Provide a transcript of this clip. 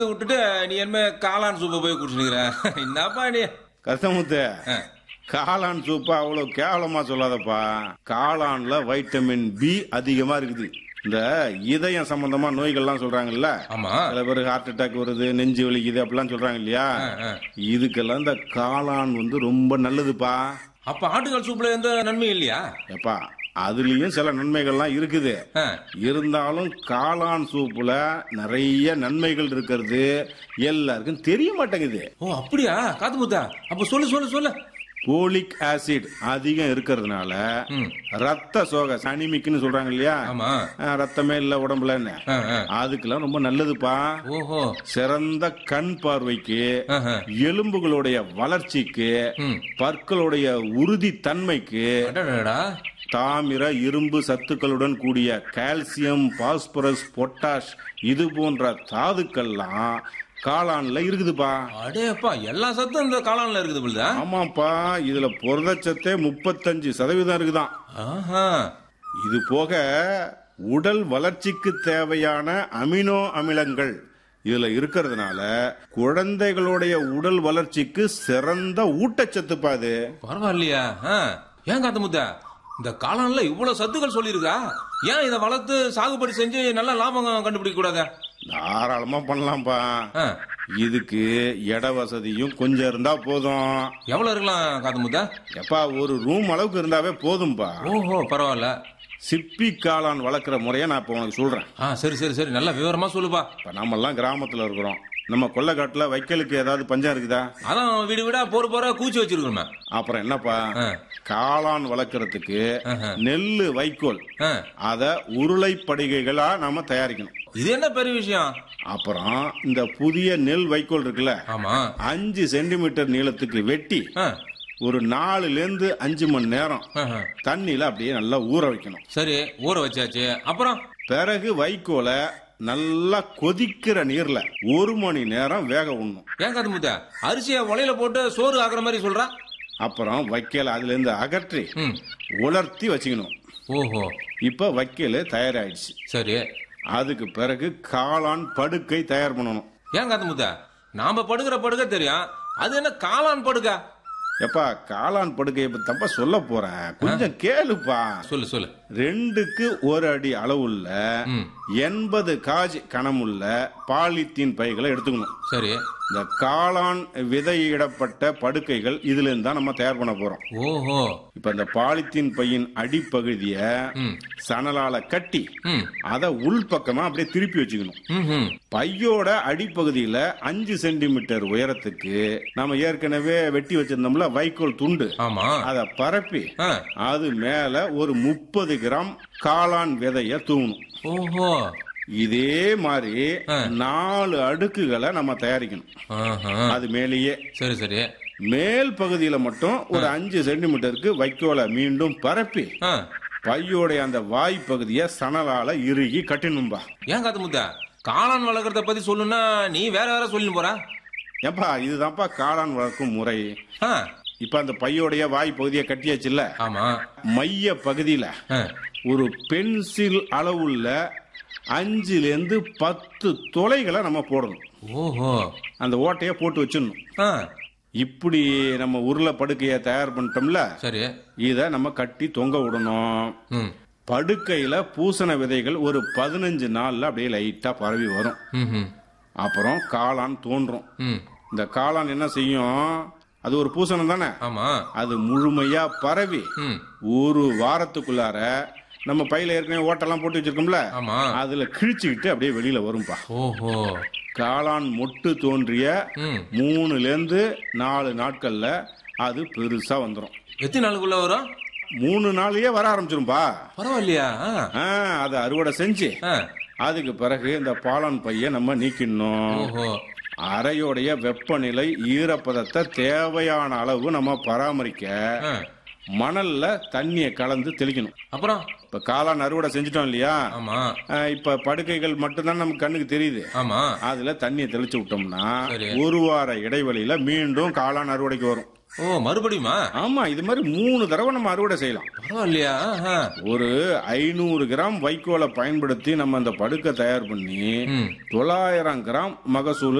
விட்டுட்டு நீ என்ன காளான் சூப்பை போய் குடிச்சுக்கிற என்னப்பா நீ கருத்தமுத்து ஆ. காளான் சூப்பா அவ்வளவு கேவலமா சொல்லாதப்பா காளான்ல வைட்டமின் பி அதிகமா இருக்குது இந்த இதயம் சம்பந்தமா நோய்கள்லாம் சொல்றாங்கல்ல ஆமா சில பேருக்கு ஹார்ட் அட்டாக் வருது நெஞ்சு வலிக்குது அப்படிலாம் சொல்றாங்க இல்லையா ஆ, ஆ. இதுக்கெல்லாம் இந்த காளான் வந்து ரொம்ப நல்லதுப்பா அப்ப ஆட்டுக்கால் சூப்ல எந்த நன்மையும் இல்லையா எப்பா அதுலயும் சில நன்மைகள்லாம் இருக்குது ஆ. இருந்தாலும் காளான் சூப்புல நிறைய நன்மைகள் இருக்கிறது எல்லாருக்கும் தெரிய மாட்டேங்குது ஓ அப்படியா காத்து முத்தா அப்ப சொல்லு சொல்லு சொல்லு போலிக் ஆசிட் அதிகம் இருக்கிறதுனால ம். ரத்த சோகை சனிமிக்குன்னு சொல்றாங்க இல்லையா ஆமா ஆ, ரத்தமே இல்ல உடம்புலன்னு ஆ, ஆ. அதுக்கெல்லாம் ரொம்ப நல்லதுப்பா ஓஹோ சிறந்த கண் பார்வைக்கு ஆஹா. எலும்புகளுடைய வளர்ச்சிக்கு ம். பற்களுடைய உறுதி தன்மைக்கு அடடடா தாமிர இரும்பு சத்துக்களுடன் கூடிய கால்சியம் பாஸ்பரஸ் பொட்டாஷ் இது போன்ற தாதுக்கள்லாம் காளான்ல இருக்குதுப்பா அடேப்பா எல்லா சத்தும் இந்த காளான்ல இருக்குது புரியுதா ஆமாப்பா இதுல புரதச்சத்தே முப்பத்தஞ்சு சதவீதம் இருக்குதாம் ஆஹா இது போக உடல் வளர்ச்சிக்கு தேவையான அமினோ அமிலங்கள் இதுல இருக்கிறதுனால குழந்தைகளுடைய உடல் வளர்ச்சிக்கு சிறந்த ஊட்டச்சத்துப்பா அது பரவாயில்லையா ஆ. ஏன் காத்து முத்தா இந்த காளான்ல இவ்வளவு சத்துக்கள் சொல்லியிருக்கா ஏன் இதை வளர்த்து சாகுபடி செஞ்சு நல்ல லாபம் கண்டுபிடிக்க கூடாதா தாராளமா பண்ணலாம்ப்பா ஆ. இதுக்கு இட வசதியும் கொஞ்சம் இருந்தா போதும் எவ்வளவு இருக்கலாம் காத்து முத்தா எப்பா ஒரு ரூம் அளவுக்கு இருந்தாவே போதும்பா ஓஹோ பரவாயில்ல சிப்பி காளான் வளர்க்குற முறையை நான் இப்போ உனக்கு சொல்றேன் ஆ சரி சரி சரி நல்ல விவரமா சொல்லுப்பா இப்ப நம்மெல்லாம் கிராமத்துல இருக்கிறோம் நம்ம கொல்லைக்காட்டுல வைக்கலுக்கு ஏதாவது பஞ்சம் இருக்குதா அதான் வீடு வீடா போற போற கூச்சி வச்சிருக்கணுமே அப்புறம் என்னப்பா ஆ. காளான் வளர்க்கறதுக்கு ஆஹா. நெல்லு வைக்கோல் ஆ. அத உருளை படிகைகளா நாம தயாரிக்கணும் இது என்ன பெரிய விஷயம் அப்புறம் இந்த புதிய நெல் வைக்கோல் இருக்குல்ல ஆமா அஞ்சு சென்டிமீட்டர் நீளத்துக்கு வெட்டி ஆ. ஒரு நாலுல இருந்து அஞ்சு மணி நேரம் ஆஹா. தண்ணியில அப்படியே நல்லா ஊற வைக்கணும் சரி ஊற வச்சாச்சு அப்புறம் பிறகு வைக்கோலை நல்லா கொதிக்கிற நீர்ல ஒரு மணி நேரம் வேக விடணும் ஏன் காத்து முத்தா அரிசியை உலையில போட்டு சோறு ஆக்குற மாதிரி சொல்றா அப்புறம் வைக்கோல அதுல இருந்து அகற்றி ம் உலர்த்தி வச்சுக்கணும் ஓஹோ இப்ப வைக்கோல் தயாராயிடுச்சு சரி அதுக்கு பிறகு காளான் படுக்கை தயார் பண்ணணும் ஏன் காத்து முத்தா நாம படுக்கிற படுக்க தெரியும் அது என்ன காளான் படுக்கா எப்பா காளான் படுக்கையை பத்தி தப்பா சொல்ல போறேன் கொஞ்சம் கேளுப்பா சொல்லு சொல்லு ரெண்டுக்கு ஒரு அடி அளவுள்ள ம். எண்பது காஜ் கனமுள்ள பாலித்தீன் பைகளை எடுத்துக்கணும் சரி இந்த காளான் விதையிடப்பட்ட படுக்கைகள் இதுல இருந்து தான் நம்ம தயார் பண்ண போறோம் ஓஹோ இப்ப இந்த பாலித்தீன் பையின் அடிப்பகுதிய ம் சணலால கட்டி ம் அதை உள்பக்கமா அப்படியே திருப்பி வச்சுக்கணும் ம் ம் பையோட அடிப்பகுதியில அஞ்சு சென்டிமீட்டர் உயரத்துக்கு நம்ம ஏற்கனவே வெட்டி வச்சிருந்தோம்ல வைக்கோல் துண்டு ஆமா அதை பரப்பி ஆ. அது மேல ஒரு முப்பது கிராம் காளான் விதைய தூவணும் ஓஹோ இதே மாதிரி ஆ. நாலு அடுக்குகளை நம்ம தயாரிக்கணும் ஆஹா. அது மேலேயே சரி சரி மேல் பகுதியில மட்டும் ஒரு அஞ்சு சென்டிமீட்டருக்கு வைக்கோலை மீண்டும் பரப்பி ஆ. பையோடைய அந்த வாய் பகுதியை சணலால இறுகி கட்டணும்பா ஏன் காத்து முத்தா காளான் வளர்க்கறத பத்தி சொல்லுன்னா நீ வேற வேற சொல்லிட்டு போறா ஏப்பா இதுதான்ப்பா காளான் வளர்க்கும் முறை ஆ. இப்ப அந்த பையோடைய வாய் பகுதியை கட்டியாச்சுல்ல ஆமா மைய பகுதியில ஆ. ஒரு பென்சில் அளவுள்ள அஞ்சுல இருந்து பத்து துளைகளை நம்ம போடணும் ஓஹோ அந்த ஓட்டையை போட்டு வச்சிடணும் ஆ. இப்படி நம்ம உருளை படுக்கையை தயார் பண்ணிட்டோம்ல சரி இத நம்ம கட்டி தொங்க விடணும் ம் படுக்கையில பூசண விதைகள் ஒரு பதினஞ்சு நாள்ல அப்படியே லைட்டா பரவி வரும் ம் ம் அப்புறம் காளான் தோன்றும் ம் இந்த காளான் என்ன செய்யும் அது ஒரு பூசணம் தானே ஆமா அது முழுமையா பரவி ம் ஒரு வாரத்துக்குள்ளார நம்ம பையில ஏற்கனவே ஓட்டெல்லாம் போட்டு வச்சிருக்கோம்ல ஆமா அதுல கிழிச்சுக்கிட்டு அப்படியே வெளியில வரும்பா ஓஹோ காளான் மொட்டு தோன்றிய ம் மூணுல இருந்து நாலு நாட்கள்ல அது பெருசா வந்துடும் எத்தனை நாளுக்குள்ள வரும் மூணு நாளையே வர ஆரம்பிச்சிரும்பா பரவாயில்லையா ஆ. ஆ, அதை அறுவடை செஞ்சு ஆ. அதுக்கு பிறகு இந்த பாலான் பைய நம்ம நீக்கிடணும் ஓஹோ அறையோடைய வெப்பநிலை ஈரப்பதத்தை தேவையான அளவு நம்ம பராமரிக்க ஆ. மணல்ல தண்ணியை கலந்து தெளிக்கணும் அப்புறம் இப்ப காளான் அறுவடை செஞ்சுட்டோம் இல்லையா ஆமா ஆ, இப்ப படுக்கைகள் மட்டும்தான் நமக்கு கண்ணுக்கு தெரியுது ஆமா அதுல தண்ணியை தெளிச்சு விட்டோம்னா சரி. ஒரு வார இடைவெளியில மீண்டும் காளான் அறுவடைக்கு வரும் ஓ மறுபடியுமா ஆமா இது மாதிரி மூணு தடவை நம்ம அறுவடை செய்யலாம் பரவாயில்லையா ஆஹா. ஒரு ஐநூறு கிராம் வைக்கோலை பயன்படுத்தி நம்ம அந்த படுக்கை தயார் பண்ணி ம் தொள்ளாயிரம் கிராம் மகசூல்